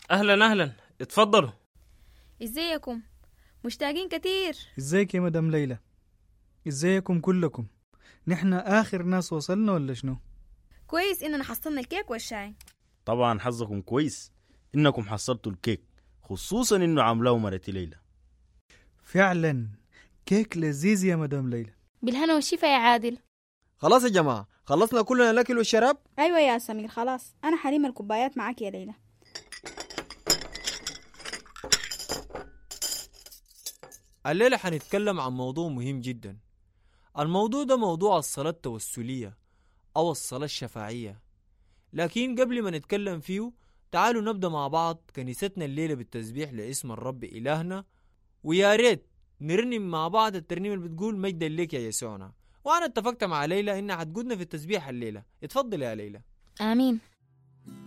اهلا اهلا اتفضلوا ازيكم مشتاقين كتير ازيك يا مدام ليلى ازيكم كلكم نحن اخر ناس وصلنا ولا شنو كويس اننا حصلنا الكيك والشاي طبعا حظكم كويس انكم حصلتوا الكيك خصوصا انه عاملاه مرتي ليلى فعلا كيك لذيذ يا مدام ليلى بالهنا والشفا يا عادل خلاص يا جماعة خلصنا كلنا الأكل والشراب أيوة يا سمير خلاص أنا حليم الكوبايات معاك يا ليلى الليلة حنتكلم عن موضوع مهم جدا الموضوع ده موضوع الصلاة التوسلية أو الصلاة الشفاعية لكن قبل ما نتكلم فيه تعالوا نبدأ مع بعض كنيستنا الليلة بالتسبيح لاسم الرب إلهنا ويا ريت نرنم مع بعض الترنيمة اللي بتقول مجدا لك يا يسوعنا وأنا اتفقت مع ليلى إنها حتقودنا في التسبيح الليلة اتفضل يا ليلى آمين